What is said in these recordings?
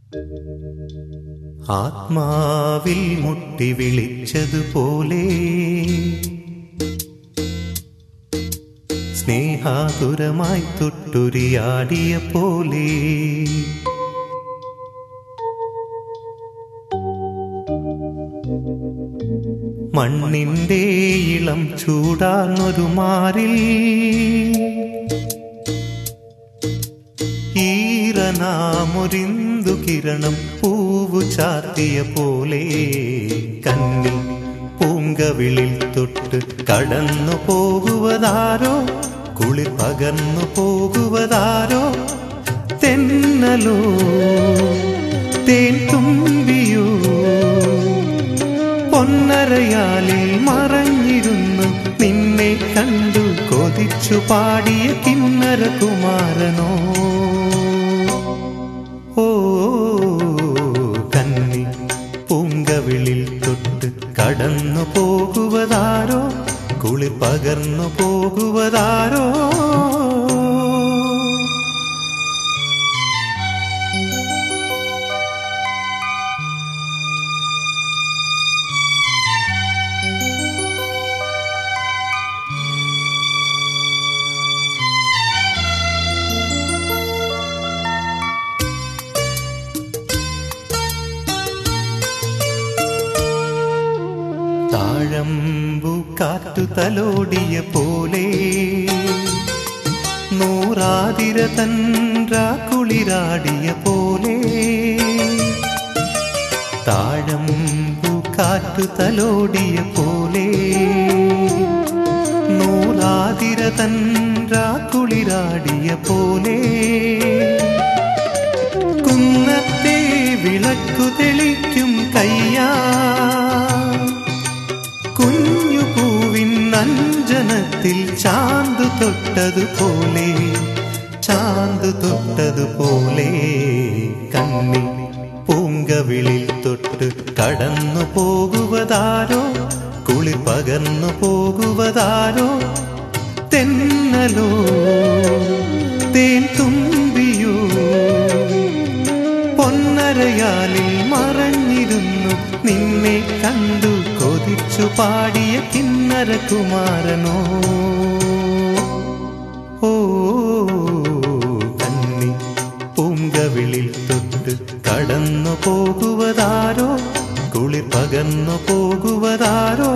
ആത്മാവിൽ മുട്ടി വിളിച്ചതുപോലെ സ്നേഹാതുരമായി തൊട്ടുരിയാടിയ പോലെ മണ്ണിന്റെ ഇളം ചൂടാർന്നൊരു മാറിൽ ഈറനാമൊരിന്തു കിരണം പൂവു ചാർത്തിയ പോലെ കണ്ണിൽ പൂങ്കവിളിൽ തൊട്ട് കടന്നു പോകുവതാരോ കുളിർ പകർന്നു പോകുവതാരോ തെന്നലോ തേൻ തുമ്പിയോ പൊന്നരയാലിൽ മറഞ്ഞിരുന്നു നിന്നെ കണ്ടു കൊതിച്ചു പാടിയ കിന്നര കുമാരനോ ഓ കന്നി പൂങ്കവിളിൽ തൊട്ട് കടന്നു പോകുവതാരോ കുളിർ പകർന്നു പോകുവതാരോ താഴമ്പു കാറ്റു തലോടിയ പോലെ നൂറാതിര തൻറാ കുളിരാടിയ പോലെ താഴമ്പു കാറ്റു തലോടിയ പോലെ നൂറാതിര തൻറാ കുളിരാടിയ പോലെ കുന്നത്തെ വിളക്കു തെളിക്കും കയ്യാ കുഞ്ഞു പൂവിൻ അഞ്ജനത്തിൽ ചാന്തു തൊട്ടതുപോലെ ചാന്തു തൊട്ടതുപോലെ കണ്ണി പൂങ്കവിളിൽ തൊട്ട് കടന്നു പോകുവതാരോ കുളിർ പകർന്നു പോകുവതാരോ തെന്നലോ തേൻ തുമ്പിയോ പൊന്നരയാലിൽ മറഞ്ഞിരുന്നു നിന്നെ കണ്ടു കൊതിച്ചു പാടിയ കിന്നര കുമാരനോ ഓ കന്നി പൂങ്കവിളിൽ തൊട്ട് കടന്നു പോകുവതാരോ കുളിർ പകർന്നു പോകുവതാരോ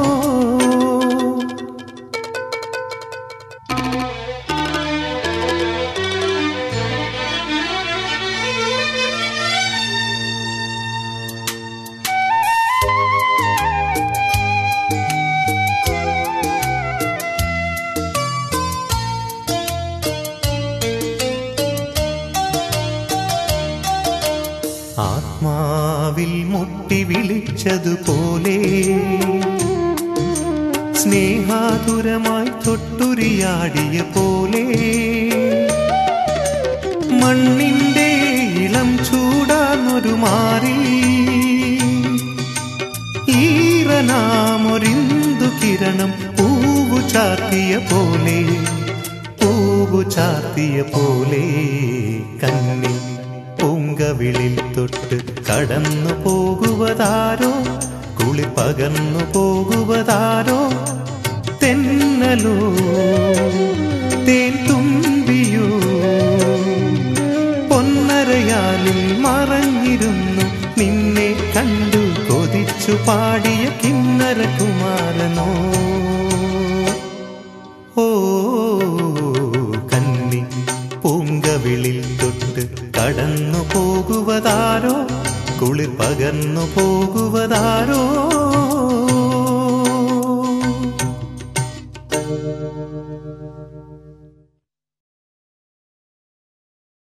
ആത്മാവിൽ മുട്ടി വിളിച്ചതുപോലെ സ്നേഹാതുരമായി തൊട്ടുരിയാടിയ പോലെ മണ്ണിന്റെ ഇളം ചൂടാന്നൊരു മാറി ഈറനാമൊരിന്തു കിരണം പൂവു ചാർത്തിയ പോലെ പൂവു ചാർത്തിയ പോലെ കണ്ണി പൂങ്കവിളിൽ തൊട്ട് കടന്നു പോകുവതാരോ കുളി പകർന്നു പോകുവതാരോ തെന്നലോ തേൻ തുമ്പിയോ പൊന്നരയാലിൽ മറഞ്ഞിരുന്നു നിന്നെ കണ്ടു കൊതിച്ചു പാടിയ കിന്നര കുമാരനോ ഓ കന്നി പൂങ്കവിളിൽ തൊട്ട് കടന്നു പോകുവതാരോ കുളിർ പകർന്നു പോകുവതാരോ